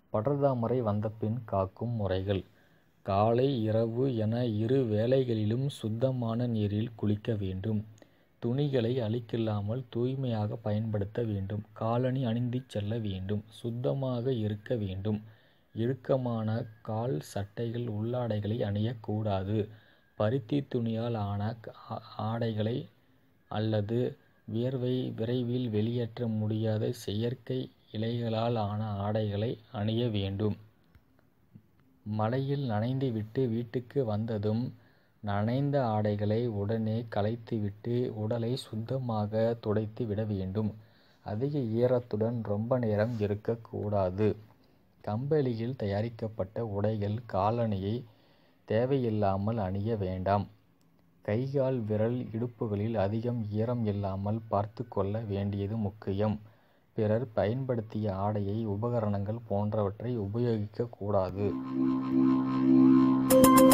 படர்தாமரை வந்தபின் காக்கும் முறைகள் காலை இரவு என இரு வேளைகளிலும் சுத்தமான நீரில் குளிக்க வேண்டும். துணிகளை அழுக்கில்லாமல் தூய்மையாக பயன்படுத்த வேண்டும். காலணி அணிந்துச் செல்ல வேண்டும். சுத்தமாக இருக்க வேண்டும். இறுக்கமான கால் சட்டைகள் உள்ளாடைகளை அணியக் கூடாது. பருத்தி துணியால் ஆன ஆடைகளை அல்லது வியர்வை விரைவில் வெளியேற்ற முடியாத செயற்கை இழைகளால் ஆன ஆடைகளை அணிய வேண்டும். மழையில் நனைந்துவிட்டு வீட்டுக்கு வந்ததும் நனைந்த ஆடைகளை உடனே களைந்துவிட்டு உடலை சுத்தமாக துடைத்து விட வேண்டும். அதிக ஈரத்துடன் ரொம்ப நேரம் இருக்கக் கூடாது. கம்பளியில் தயாரிக்கப்பட்ட உடைகள் காலணியை தேவையில்லாமல் அணிய வேண்டாம். கை கால் விரல் இடுப்புகளில் அதிகம் ஈரம் இல்லாமல் பார்த்துக் கொள்ள வேண்டியது முக்கியம். பிறர் பயன்படுத்திய ஆடை உபகரணங்கள் போன்றவற்றை உபயோகிக்கக் கூடாது.